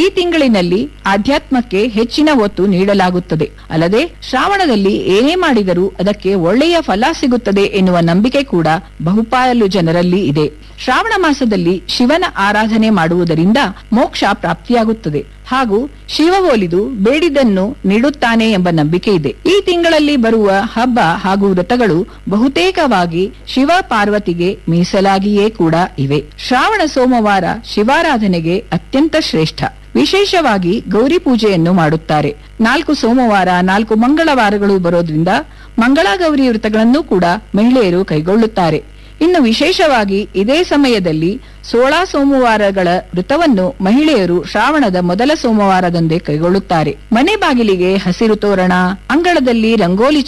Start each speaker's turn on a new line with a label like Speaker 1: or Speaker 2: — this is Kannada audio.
Speaker 1: ತಿಂಗಳಿನಲ್ಲಿ ಆಧ್ಯಾತ್ಮಕ್ಕೆ ಹೆಚ್ಚಿನ ಒತ್ತು ನೀಡಲಾಗುತ್ತದೆ ಅಲ್ಲದೆ ಶ್ರಾವಣದಲ್ಲಿ ಏನೇ ಮಾಡಿದರೂ ಅದಕ್ಕೆ ಒಳ್ಳೆಯ ಫಲ ಸಿಗುತ್ತದೆ ಎನ್ನುವ ನಂಬಿಕೆ ಕೂಡ ಬಹುಪಾಲು ಜನರಲ್ಲಿ ಇದೆ ಶ್ರಾವಣ ಮಾಸದಲ್ಲಿ ಶಿವನ ಆರಾಧನೆ ಮಾಡುವುದರಿಂದ ಮೋಕ್ಷ ಪ್ರಾಪ್ತಿಯಾಗುತ್ತದೆ ಹಾಗೂ ಶಿವ ಒಲಿದು ಬೇಡಿದ್ದನ್ನು ನೀಡುತ್ತಾನೆ ಎಂಬ ನಂಬಿಕೆ ಇದೆ ಈ ತಿಂಗಳಲ್ಲಿ ಬರುವ ಹಬ್ಬ ಹಾಗೂ ವ್ರತಗಳು ಬಹುತೇಕವಾಗಿ ಶಿವ ಪಾರ್ವತಿಗೆ ಮೀಸಲಾಗಿಯೇ ಕೂಡ ಇವೆ ಶ್ರಾವಣ ಸೋಮವಾರ ಶಿವಾರಾಧನೆಗೆ ಅತ್ಯಂತ ಶ್ರೇಷ್ಠ ವಿಶೇಷವಾಗಿ ಗೌರಿ ಪೂಜೆಯನ್ನು ಮಾಡುತ್ತಾರೆ ನಾಲ್ಕು ಸೋಮವಾರ ನಾಲ್ಕು ಮಂಗಳವಾರಗಳು ಬರೋದ್ರಿಂದ ಮಂಗಳಗೌರಿ ವ್ರತಗಳನ್ನು ಕೂಡ ಮಹಿಳೆಯರು ಕೈಗೊಳ್ಳುತ್ತಾರೆ ಇನ್ನು ವಿಶೇಷವಾಗಿ ಇದೇ ಸಮಯದಲ್ಲಿ ಸೋಳ ಸೋಮವಾರಗಳ ವ್ರತವನ್ನು ಮಹಿಳೆಯರು ಶ್ರಾವಣದ ಮೊದಲ ಸೋಮವಾರದಂದೇ ಕೈಗೊಳ್ಳುತ್ತಾರೆ ಮನೆ ಬಾಗಿಲಿಗೆ ಹಸಿರು ತೋರಣ ಅಂಗಳದಲ್ಲಿ ರಂಗೋಲಿ